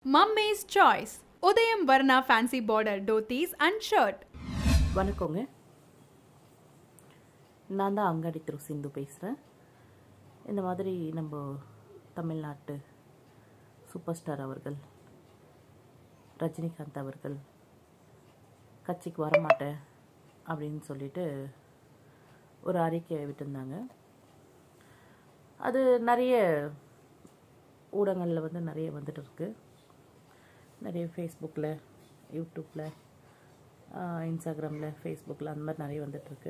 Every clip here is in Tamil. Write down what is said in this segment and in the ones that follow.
Mummy's Choice Udayam Varna Fancy Border Dhotis and Shirt வணக்கங்க நான் தான் அங்காடி திரு சிந்து பேசுகிறேன் இந்த மாதிரி நம்ம தமிழ்நாட்டு சூப்பர் ஸ்டார் அவர்கள் ரஜினிகாந்த் அவர்கள் கட்சிக்கு வரமாட்டேன் அப்படின்னு சொல்லிட்டு ஒரு அறிக்கை விட்டிருந்தாங்க அது நிறைய ஊடகங்களில் வந்து நிறைய வந்துட்டு இருக்கு நிறைய ஃபேஸ்புக்கில் யூடியூப்பில் இன்ஸ்டாகிராமில் ஃபேஸ்புக்கில் அந்த மாதிரி நிறைய வந்துட்டுருக்கு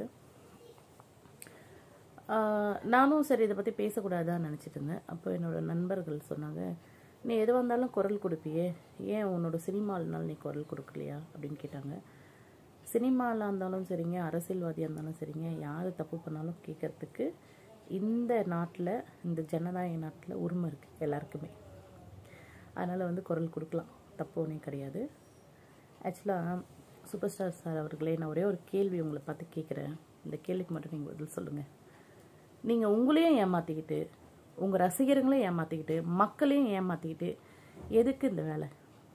நானும் சரி இதை பற்றி பேசக்கூடாதான்னு நினச்சிட்டு இருந்தேன் அப்போ என்னோட நண்பர்கள் சொன்னாங்க நீ எது வந்தாலும் குரல் கொடுப்பியே ஏன் உன்னோட சினிமாவினால நீ குரல் கொடுக்கலையா அப்படின்னு கேட்டாங்க சினிமாவில் இருந்தாலும் சரிங்க அரசியல்வாதியாக இருந்தாலும் சரிங்க யார் தப்பு பண்ணாலும் கேட்கறதுக்கு இந்த நாட்டில் இந்த ஜனநாயக நாட்டில் உரிமை இருக்குது எல்லாருக்குமே அதனால் வந்து குரல் கொடுக்கலாம் தப்பு ஒன்றும் கிடையாது ஆக்சுவலாக சூப்பர் ஸ்டார் சார் அவர்களே நான் ஒரே ஒரு கேள்வி உங்களை பார்த்து கேட்குறேன் இந்த கேள்விக்கு மட்டும் நீங்கள் பதில் சொல்லுங்கள் நீங்கள் உங்களையும் ஏமாற்றிக்கிட்டு உங்கள் ரசிகர்களையும் ஏமாற்றிக்கிட்டு மக்களையும் ஏமாற்றிக்கிட்டு எதுக்கு இந்த வேலை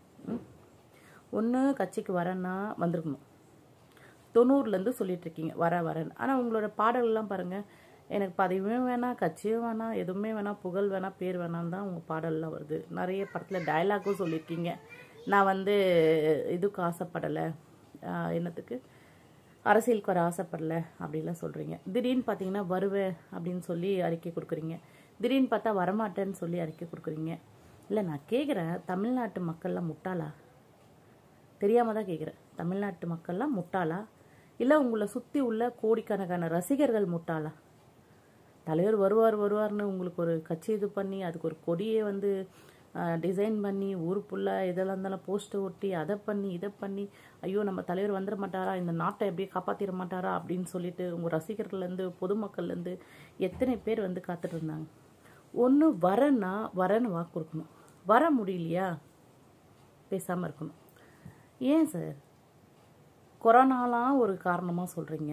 ஒன்று கட்சிக்கு வரேன்னா வந்திருக்கணும் தொண்ணூறுலேருந்து சொல்லிட்டு இருக்கீங்க வர வரேன் ஆனால் உங்களோட பாடல்லாம் பாருங்கள் எனக்கு பதவியும் வேணாம் கட்சியும் வேணாம் எதுவுமே வேணாம் புகழ் வேணாம் பேர் வேணாம் தான் உங்கள் பாடல்லாம் வருது நிறைய படத்தில் டயலாக்கும் சொல்லியிருக்கீங்க நான் வந்து இதுக்கு ஆசைப்படலை என்னத்துக்கு அரசியலுக்கு வர ஆசைப்படலை அப்படிலாம் சொல்கிறீங்க திடீர்னு பார்த்தீங்கன்னா வருவேன் அப்படின்னு சொல்லி அறிக்கை கொடுக்குறீங்க திடீர்னு பார்த்தா வரமாட்டேன்னு சொல்லி அறிக்கை கொடுக்குறீங்க இல்லை நான் கேட்குறேன் தமிழ்நாட்டு மக்கள்லாம் முட்டாளா தெரியாமல் தான் கேட்குறேன் தமிழ்நாட்டு மக்கள்லாம் முட்டாளா இல்லை உங்களை சுற்றி உள்ள கோடிக்கணக்கான ரசிகர்கள் முட்டாளா தலைவர் வருவார் வருவார்னு உங்களுக்கு ஒரு கட்சி இது பண்ணி அதுக்கு ஒரு கொடியை வந்து டிசைன் பண்ணி ஊர் ஃபுல்லாக இதெல்லாம் இருந்தாலும் போஸ்ட்டை ஒட்டி அதை பண்ணி இதை பண்ணி ஐயோ நம்ம தலைவர் வந்துட மாட்டாரா இந்த நாட்டை எப்படியே காப்பாற்றிட மாட்டாரா அப்படின்னு சொல்லிட்டு உங்கள் ரசிகர்கள்லேருந்து பொதுமக்கள்லேருந்து எத்தனை பேர் வந்து காத்துட்டு இருந்தாங்க ஒன்று வரேன்னா வரேன்னு வாக்கு கொடுக்கணும் வர முடியலையா பேசாமல் இருக்கணும் ஏன் சார் கொரோனாலாம் ஒரு காரணமாக சொல்கிறீங்க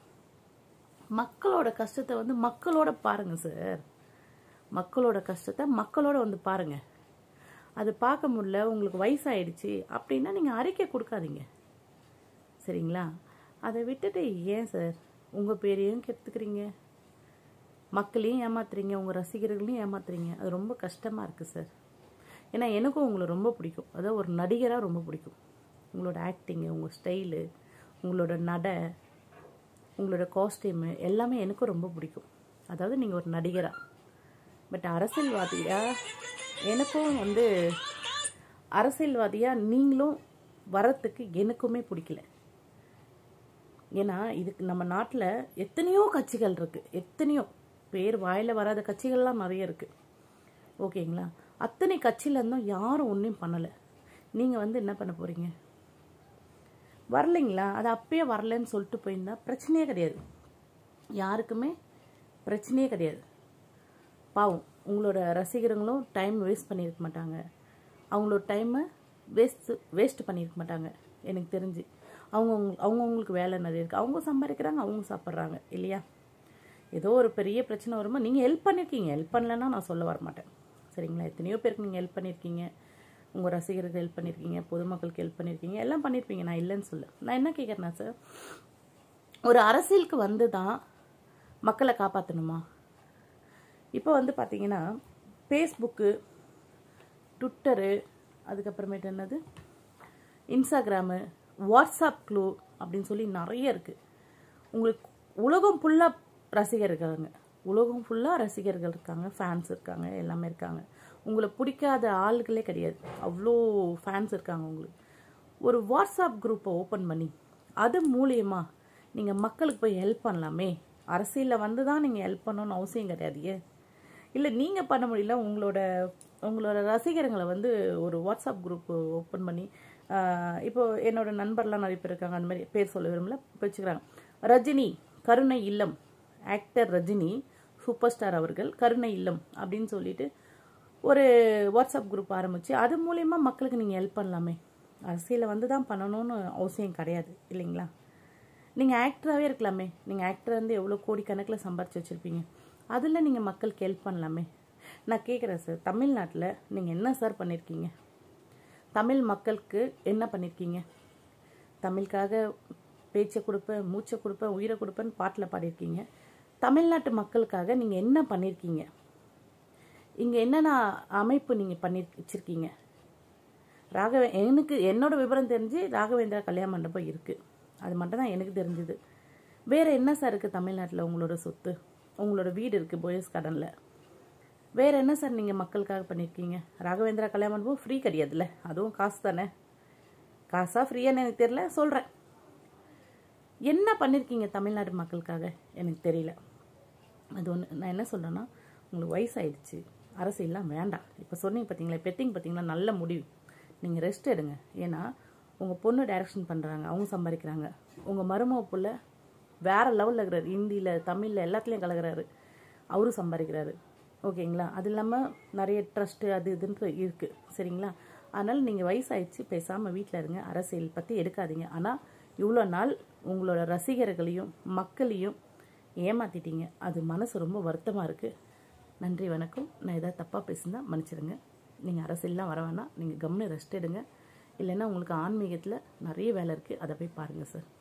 மக்களோட கஷ்டத்தை வந்து மக்களோட பாருங்க சார் மக்களோட கஷ்டத்தை மக்களோட வந்து பாருங்க அது பார்க்க முடியல உங்களுக்கு வயசாயிடுச்சு அப்படின்னா நீங்கள் அறிக்கை கொடுக்காதீங்க சரிங்களா அதை விட்டுட்டு ஏன் சார் உங்கள் பேரையும் கெடுத்துக்கிறீங்க மக்களையும் ஏமாத்துறீங்க உங்கள் ரசிகர்களையும் ஏமாத்துறீங்க அது ரொம்ப கஷ்டமாக இருக்குது சார் ஏன்னா எனக்கும் உங்களை ரொம்ப பிடிக்கும் அதாவது ஒரு நடிகராக ரொம்ப பிடிக்கும் உங்களோட ஆக்டிங்கு உங்கள் ஸ்டைலு உங்களோட நடை உங்களோட காஸ்டியூமு எல்லாமே எனக்கும் ரொம்ப பிடிக்கும் அதாவது நீங்கள் ஒரு நடிகராக பட் அரசியல்வாதியாக எனக்கும் வந்து அரசியல்வாதியாக நீங்களும் வரத்துக்கு எனக்குமே பிடிக்கல ஏன்னா இதுக்கு நம்ம நாட்டில் எத்தனையோ கட்சிகள் இருக்குது எத்தனையோ பேர் வாயில் வராத கட்சிகள்லாம் நிறைய இருக்குது ஓகேங்களா அத்தனை கட்சியிலேருந்தும் யாரும் ஒன்றும் பண்ணலை நீங்கள் வந்து என்ன பண்ண போகிறீங்க வரலைங்களா அது அப்பயே வரலன்னு சொல்லிட்டு போயிருந்தா பிரச்சனையே கிடையாது யாருக்குமே பிரச்சனையே கிடையாது பாவம் உங்களோட ரசிகர்களும் டைம் வேஸ்ட் பண்ணியிருக்க மாட்டாங்க அவங்களோட டைமை வேஸ்ட் வேஸ்ட் பண்ணியிருக்க மாட்டாங்க எனக்கு தெரிஞ்சு அவங்க அவங்கவுங்களுக்கு வேலை நிறைய இருக்குது அவங்க சம்பாதிக்கிறாங்க அவங்க சாப்பிட்றாங்க இல்லையா ஏதோ ஒரு பெரிய பிரச்சனை வருமா நீங்கள் ஹெல்ப் பண்ணியிருக்கீங்க ஹெல்ப் பண்ணலன்னா நான் சொல்ல வரமாட்டேன் சரிங்களா எத்தனையோ பேருக்கு நீங்கள் ஹெல்ப் பண்ணியிருக்கீங்க உங்கள் ரசிகருக்கு ஹெல்ப் பண்ணியிருக்கீங்க பொதுமக்களுக்கு ஹெல்ப் பண்ணியிருக்கீங்க எல்லாம் பண்ணியிருப்பீங்க நான் இல்லைன்னு சொல்ல நான் என்ன கேட்குறேன்னா சார் ஒரு அரசியலுக்கு வந்து தான் மக்களை காப்பாற்றணுமா இப்போ வந்து பார்த்தீங்கன்னா ஃபேஸ்புக்கு ட்விட்டரு அதுக்கப்புறமேட்டு என்னது இன்ஸ்டாகிராமு வாட்ஸ்அப் க்ளூ அப்படின்னு சொல்லி நிறைய இருக்குது உங்களுக்கு உலகம் ஃபுல்லாக ரசிகர் இருக்காங்க உலகம் ஃபுல்லாக ரசிகர்கள் இருக்காங்க ஃபேன்ஸ் இருக்காங்க எல்லாமே இருக்காங்க உங்களை பிடிக்காத ஆளுகளே கிடையாது அவ்வளோ ஃபேன்ஸ் இருக்காங்க உங்களுக்கு ஒரு வாட்ஸ்அப் குரூப்பை ஓப்பன் பண்ணி அது மூலியமாக நீங்கள் மக்களுக்கு போய் ஹெல்ப் பண்ணலாமே அரசியலில் வந்து தான் நீங்கள் ஹெல்ப் பண்ணணும்னு அவசியம் கிடையாது ஏன் இல்லை நீங்கள் பண்ண முடியல உங்களோட உங்களோட ரசிகர்களை வந்து ஒரு வாட்ஸ்அப் குரூப் ஓப்பன் பண்ணி இப்போ என்னோட நண்பர்லாம் நிறைய பேர் இருக்காங்க அந்த மாதிரி பேர் சொல்ல விரும்பல வச்சுக்கிறாங்க ரஜினி கருணை இல்லம் ஆக்டர் ரஜினி சூப்பர் ஸ்டார் அவர்கள் கருணை இல்லம் அப்படின்னு சொல்லிட்டு ஒரு வாட்ஸ்அப் குரூப் ஆரம்பித்து அது மூலயமா மக்களுக்கு நீங்கள் ஹெல்ப் பண்ணலாமே அரசியலில் வந்து தான் பண்ணணும்னு அவசியம் கிடையாது இல்லைங்களா நீங்கள் ஆக்டராகவே இருக்கலாமே நீங்கள் ஆக்டர் வந்து எவ்வளோ கோடிக்கணக்கில் சம்பாரிச்சு வச்சுருப்பீங்க அதில் நீங்கள் மக்களுக்கு ஹெல்ப் பண்ணலாமே நான் கேட்குறேன் சார் தமிழ்நாட்டில் நீங்கள் என்ன சார் பண்ணியிருக்கீங்க தமிழ் மக்களுக்கு என்ன பண்ணியிருக்கீங்க தமிழுக்காக பேச்சை கொடுப்பேன் மூச்சை கொடுப்பேன் உயிரை கொடுப்பேன்னு பாட்டில் பாடியிருக்கீங்க தமிழ்நாட்டு மக்களுக்காக நீங்கள் என்ன பண்ணியிருக்கீங்க இங்கே என்னென்ன அமைப்பு நீங்கள் பண்ணி வச்சுருக்கீங்க ராகவே எனக்கு என்னோட விவரம் தெரிஞ்சு ராகவேந்திரா கல்யாண மண்டபம் இருக்குது அது மட்டும் தான் எனக்கு தெரிஞ்சுது வேறு என்ன சார் இருக்குது தமிழ்நாட்டில் உங்களோட சொத்து உங்களோட வீடு இருக்குது போயஸ் கார்டனில் வேறு என்ன சார் நீங்கள் மக்களுக்காக பண்ணியிருக்கீங்க ராகவேந்திரா கல்யாண மண்டபம் ஃப்ரீ கிடையாதுல்ல அதுவும் காசு தானே காசா ஃப்ரீயான்னு எனக்கு தெரியல சொல்கிறேன் என்ன பண்ணியிருக்கீங்க தமிழ்நாடு மக்களுக்காக எனக்கு தெரியல அது ஒன்று நான் என்ன சொல்கிறேன்னா உங்களுக்கு வயசாயிடுச்சு அரசியல்லாம் வேண்டாம் இப்போ சொன்னீங்க பார்த்தீங்களா பெத்திங் பார்த்தீங்களா நல்ல முடிவு நீங்கள் ரெஸ்ட் எடுங்க ஏன்னா உங்கள் பொண்ணு டைரக்ஷன் பண்ணுறாங்க அவங்க சம்பாதிக்கிறாங்க உங்கள் மருமக புள்ள வேறு லெவலில் இருக்கிறாரு ஹிந்தியில் தமிழில் எல்லாத்துலேயும் கலகிறாரு அவரும் சம்பாதிக்கிறாரு ஓகேங்களா அது இல்லாமல் நிறைய ட்ரஸ்ட்டு அது இதுன்னு இருக்குது சரிங்களா அதனால் நீங்கள் வயசாயிடுச்சு பேசாமல் வீட்டில் இருங்க அரசியல் பற்றி எடுக்காதீங்க ஆனால் இவ்வளோ நாள் உங்களோட ரசிகர்களையும் மக்களையும் ஏமாத்திட்டீங்க அது மனசு ரொம்ப வருத்தமாக இருக்குது நன்றி வணக்கம் நான் எதாவது தப்பாக பேசுனா மன்னிச்சிடுங்க நீங்கள் அரசியல்லாம் வர வேணாம் நீங்கள் கம்னு ரெஸ்ட் எடுங்க இல்லைன்னா உங்களுக்கு ஆன்மீகத்தில் நிறைய வேலை இருக்குது அதை போய் பாருங்கள் சார்